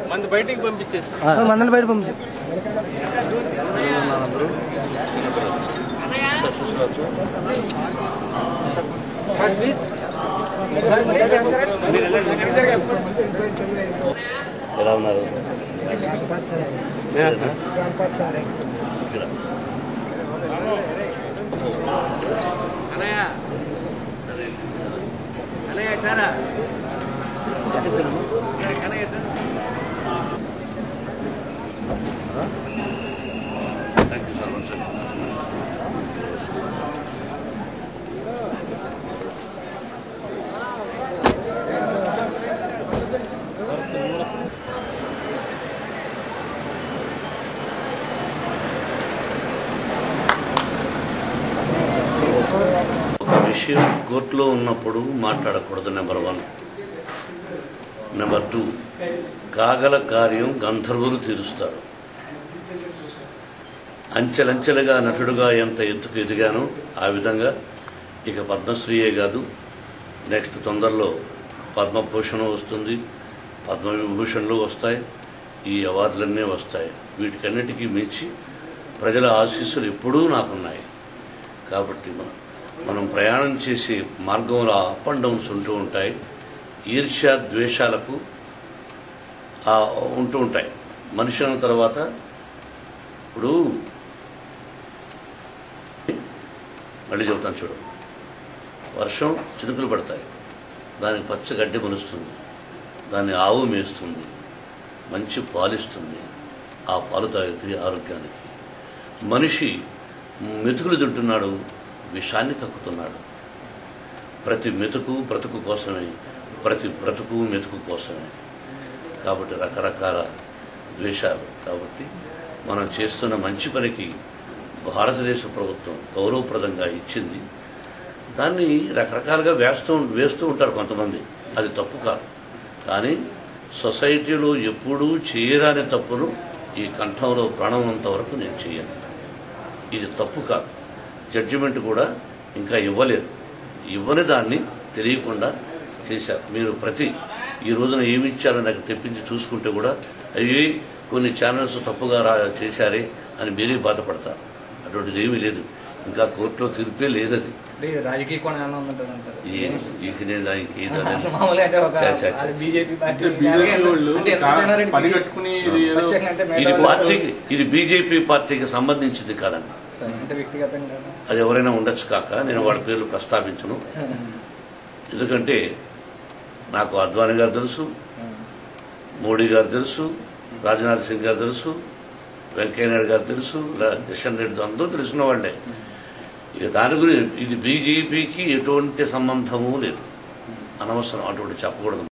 మంది బయటికి పంపించేసి మందలు బయట పంపించి అందరూ సక్సెస్ కావచ్చు ఎలా ఉన్నారు ఇక్కడ అన్నయ్య అన్నయ్య ఎట్లారా థ్యాంక్ యూ సార్ వన్స్ ఒక విషయం కోర్టులో ఉన్నప్పుడు మాట్లాడకూడదు నెంబర్ వన్ నెంబర్ టూ కాగల కార్యం గంధర్వులు తీరుస్తారు అంచెలంచెలుగా నటుడుగా ఎంత ఎత్తుకు ఎదిగానో ఆ విధంగా ఇక పద్మశ్రీయే కాదు నెక్స్ట్ తొందరలో పద్మభూషణం వస్తుంది పద్మవిభూషణలు వస్తాయి ఈ అవార్డులన్నీ వస్తాయి వీటికన్నిటికీ మించి ప్రజల ఆశీస్సులు ఎప్పుడూ నాకున్నాయి కాబట్టి మ- మనం ప్రయాణం చేసే మార్గంలో అప్ అండ్ డౌన్స్ ఉంటూ ఉంటాయి ఈర్ష్య ద్వేషాలకు ఆ ఉంటూ ఉంటాయి మనిషి అన్న తర్వాత ఇప్పుడు మళ్ళీ చెబుతాను చూడు వర్షం చినుకులు పడతాయి దానికి పచ్చ గడ్డి మొలుస్తుంది దాన్ని ఆవు మేస్తుంది మంచి పాలిస్తుంది ఆ పాలు తాగితే ఆరోగ్యానికి మనిషి మెతుకులు తింటున్నాడు విషాన్ని కక్కుతున్నాడు ప్రతి మెతుకు బ్రతుకు కోసమే ప్రతి బ్రతుకు మెతుకు కోసమే కాబట్టి రకరకాల ద్వేషాలు కాబట్టి మనం చేస్తున్న మంచి పనికి భారతదేశ ప్రభుత్వం గౌరవప్రదంగా ఇచ్చింది దాన్ని రకరకాలుగా వేస్తూ వేస్తూ ఉంటారు కొంతమంది అది తప్పు కాదు కానీ సొసైటీలో ఎప్పుడూ చేయరాని తప్పును ఈ కంఠంలో ప్రాణం ఉన్నంత వరకు నేను చేయను ఇది తప్పు కాదు జడ్జిమెంట్ కూడా ఇంకా ఇవ్వలేదు ఇవ్వని దాన్ని తెలియకుండా చేశారు మీరు ప్రతి ఈ రోజున ఏమి ఇచ్చారో నాకు తెప్పించి చూసుకుంటే కూడా అయ్యి కొన్ని ఛానల్స్ తప్పుగా రా చేశారే అని మీరే బాధపడతారు అటువంటిది ఏమీ లేదు ఇంకా కోర్టులో తీర్పే లేదు అది అంటే ఇది రాజకీయ కోణం ఏమైనా ఉందంటారు అంటారు ఏ- ఇక నేను దానికి ఏదో అనేది- అసలు మామూలుగా అంటే ఒక చా, చా, చా. అది బీజేపీ పార్టీ అంటే బీజేపీ వాళ్ళు అంటే ఎంత సేనారెడ్డి పని కట్టుకుని ఇది ఏదో ప్రత్యేకంగా అంటే ఇది మిగతా వాళ్ళు- పార్టీకి ఇది బీజేపీ పార్టీకి సంబంధించింది కాదండి సరే, అంటే వ్యక్తిగతంగా అది ఎవరైనా ఉండొచ్చు కాక నేను వాళ్ళ పేర్లు ప్రస్తావించను ఎందుకంటే నాకు అద్వానీ గారు తెలుసు మోడీ గారు తెలుసు రాజ్నాథ్ సింగ్ గారు తెలుసు వెంకయ్యనాయుడు గారు తెలుసు లా- కిషన్ రెడ్డి అందరూ తెలిసిన వాళ్ళే ఇక దాని గురించి ఇది బీజేపీకి ఎటువంటి సంబంధము లేదు అనవసరం అటువంటి చెప్పకూడదు